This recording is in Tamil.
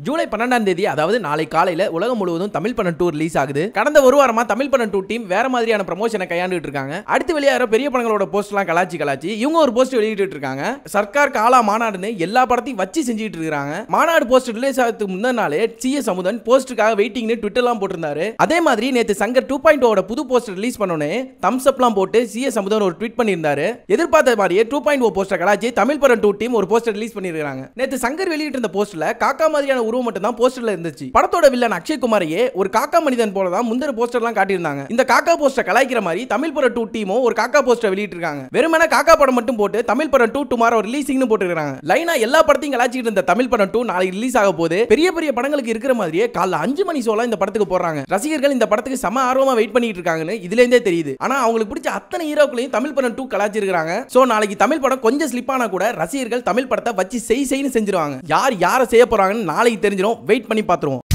ஜூலை பன்னெண்டாம் தேதி அதாவது நாளை காலையில உலகம் முழுவதும் தமிழ் படம் டூ ரிலீஸ் ஆகுது கடந்த ஒரு வாரமா தமிழ் படம் டூ டீம் வேற மாதிரியான ப்ரமோஷனை கையாண்டுட்டு இருக்காங்க அடுத்து வெளியாகிற பெரிய படங்களோட போஸ்ட்லாம் கலாச்சி கலாச்சி இவங்க ஒரு போஸ்ட் வெளியிட்டு இருக்காங்க சர்க்கார் காலா மாநாடுன்னு எல்லா படத்தையும் வச்சு செஞ்சுட்டு இருக்காங்க மாநாடு போஸ்ட் ரிலீஸ் ஆகிறதுக்கு முந்தின நாளே சி எஸ் அமுதன் போஸ்ட்டுக்காக வெயிட்டிங்னு ட்விட்டர்லாம் போட்டிருந்தாரு அதே மாதிரி நேத்து சங்கர் டூ பாயிண்ட் ஓட புது போஸ்ட் ரிலீஸ் பண்ணோன்னே தம்ஸ் அப்லாம் போட்டு சி எஸ் அமுதன் ஒரு ட்வீட் பண்ணியிருந்தாரு எதிர்பார்த்த மாதிரியே டூ பாயிண்ட் ஓ போஸ்டர் கலாச்சி தமிழ் படம் டூ டீம் ஒரு போஸ்டர் ரிலீஸ் பண்ணிருக்காங்க நேத்து சங்கர் வெளியிட்ட இந்த போஸ்டர்ல காக்கா மாதிரியான உருவம் மட்டும் தான் போஸ்டர்ல இருந்துச்சு படத்தோட வில்லன் அக்ஷய் குமாரையே ஒரு காக்கா மனிதன் போல தான் முந்தின போஸ்டர்லாம் காட்டியிருந்தாங்க இந்த காக்கா போஸ்டர் கலாய்க்கிற மாதிரி தமிழ் படம் டூ டீமும் ஒரு காக்கா போஸ்டர் வெளியிட்டிருக்காங்க வெறுமனே காக்கா படம் மட்டும் போட்டு தமிழ் படம் டூ டுமாரோ ரிலீசிங்னு போட்டுருக்காங்க லைனா எல்லா படத்தையும் கலாய்ச்சிட்டு இருந்த தமிழ் படம் டூ நாளைக்கு ரிலீஸ் ஆக போது பெரிய பெரிய படங்களுக்கு இருக்கிற மாதிரியே காலைல அஞ்சு மணி சோலாம் இந்த படத்துக்கு போடுறாங்க ரசிகர்கள் இந்த படத்துக்கு செம ஆர்வமா வெயிட் பண்ணிட்டு இருக்காங்கன்னு இதுல இருந்தே தெரியுது ஆனா அவங்களுக்கு பிடிச்ச அத்தனை ஹீரோக்களையும் தமிழ் படம் டூ கலாச்சிருக்காங்க சோ நாளைக்கு தமிழ் படம் கொஞ்சம் ஸ்லிப் ஆனா கூட ரசிகர்கள் தமிழ் படத்தை வச்சு செய் செய்ன்னு செஞ்சிருவாங்க யார் யாரை செய்ய போறாங்கன்னு நாளைக்கு தெரிஞ்சிடும் வெயிட் பண்ணி பார்த்துருவோம்